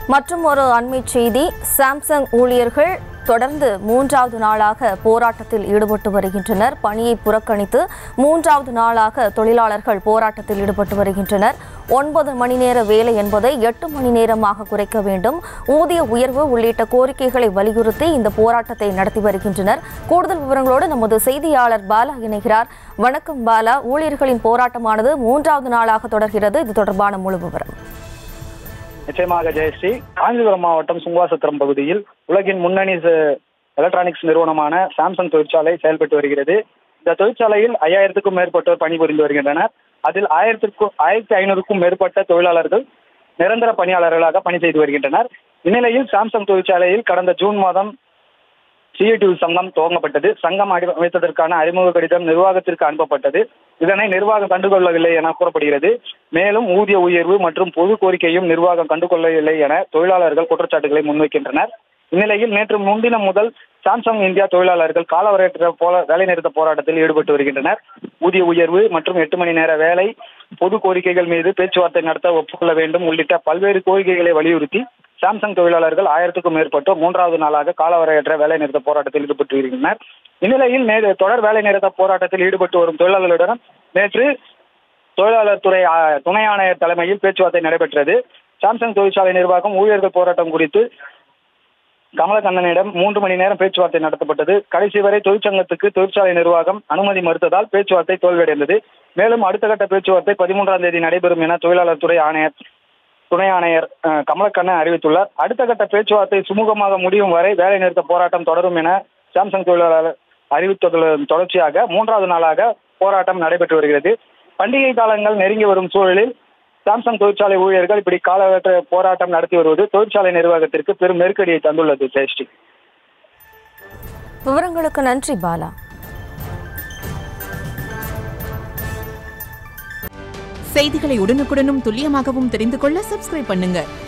மற்றும் ஒரு அண்மை செய்தி சாம்சங் ஊழியர்கள் தொடர்ந்து மூன்றாவது நாளாக போராட்டத்தில் ஈடுபட்டு வருகின்றனர் பணியை புறக்கணித்து மூன்றாவது நாளாக தொழிலாளர்கள் போராட்டத்தில் ஈடுபட்டு வருகின்றனர் ஒன்பது மணி நேர வேலை என்பதை எட்டு மணி நேரமாக குறைக்க வேண்டும் ஊதிய உயர்வு உள்ளிட்ட கோரிக்கைகளை வலியுறுத்தி இந்த போராட்டத்தை நடத்தி வருகின்றனர் கூடுதல் விவரங்களோடு நமது செய்தியாளர் பாலா இணைகிறார் வணக்கம் பாலா ஊழியர்களின் போராட்டமானது மூன்றாவது நாளாக தொடர்கிறது இது தொடர்பான முழு விவரம் நிச்சயமாக ஜெயஸ்ரீ காஞ்சிபுரம் மாவட்டம் சுங்குவாசத்திரம் பகுதியில் உலகின் முன்னணி ச- எலக்ட்ரானிக்ஸ் நிறுவனமான சாம்சங் தொழிற்சாலை செயல்பட்டு வருகிறது இந்த தொழிற்சாலையில் ஐயாயிரத்துக்கும் மேற்பட்டோர் பணிபுரிந்து வருகின்றனர் அதில் ஆயிரத்திற்கும் ஆயிரத்தி ஐநூறுக்கும் மேற்பட்ட தொழிலாளர்கள் நிரந்தர பணியாளர்களாக பணி செய்து வருகின்றனர் இந்நிலையில் சாம்சங் தொழிற்சாலையில் கடந்த ஜூன் மாதம் சிஐடியு சங்கம் துவங்கப்பட்டது சங்கம் அடி- அமைத்ததற்கான அறிமுக கடிதம் நிர்வாகத்திற்கு அனுப்பப்பட்டது இதனை நிர்வாகம் கண்டுகொள்ளவில்லை என கூறப்படுகிறது மேலும் ஊதிய உயர்வு மற்றும் பொது கோரிக்கையும் நிர்வாகம் கண்டுகொள்ளவில்லை என தொழிலாளர்கள் குற்றச்சாட்டுகளை முன்வைக்கின்றனர் இந்நிலையில் நேற்று முன்தினம் முதல் சாம்சங் இந்தியா தொழிலாளர்கள் காலவரையற்ற போல வேலைநிறுத்த போராட்டத்தில் ஈடுபட்டு வருகின்றனர் ஊதிய உயர்வு மற்றும் எட்டு மணி நேர வேலை பொது கோரிக்கைகள் மீது பேச்சுவார்த்தை நடத்த ஒப்புக்கொள்ள வேண்டும் உள்ளிட்ட பல்வேறு கோரிக்கைகளை வலியுறுத்தி சாம்சங் தொழிலாளர்கள் ஆயிரத்துக்கும் மேற்பட்டோர் மூன்றாவது நாளாக காலவரையற்ற வேலைநிறுத்த போராட்டத்தில் ஈடுபட்டு வருகின்றனர் இந்நிலையில் நே தொடர் வேலைநிறுத்த போராட்டத்தில் ஈடுபட்டு வரும் தொழிலாளர்களுடன் நேற்று தொழிலாளர் துறை ஆ, துணை ஆணையர் தலைமையில் பேச்சுவார்த்தை நடைபெற்றது சாம்சங் தொழிற்சாலை நிர்வாகம் ஊழியர்கள் போராட்டம் குறித்து கமலக்கண்ணனிடம் மூன்று மணி நேரம் பேச்சுவார்த்தை நடத்தப்பட்டது கடைசி வரை தொழிற்சங்கத்துக்கு தொழிற்சாலை நிர்வாகம் அனுமதி மறுத்ததால் பேச்சுவார்த்தை தோல்வியடைந்தது மேலும் அடுத்த கட்ட பேச்சுவார்த்தை பதிமூன்றாம் தேதி நடைபெறும் என தொழிலாளர் துறை ஆணையர் துணை ஆணையர் அஹ், கமலக்கண்ணன் அறிவித்துள்ளார் அடுத்த கட்ட பேச்சுவார்த்தை சுமூகமாக முடியும் வரை வேலைநிறுத்த போராட்டம் தொடரும் என சாம்சங் தொழிலாளர் அறிவித்ததன் தொடர்ச்சியாக மூன்றாவது நாளாக போராட்டம் நடைபெற்று வருகிறது பண்டிகை காலங்கள் நெருங்கி வரும் சூழலில் சாம்சங் தொழிற்சாலை ஊழியர்கள் இப்படி காலவற்ற போராட்டம் நடத்தி வருவது தொழிற்சாலை நிர்வாகத்திற்கு பெரும் நெருக்கடியை தந்துள்ளது ஜெயஸ்ரீ விவரங்களுக்கு நன்றி பாலா செய்திகளை உடனுக்குடனும் துல்லியமாகவும் தெரிந்து கொள்ள சப்ஸ்கிரைப் பண்ணுங்க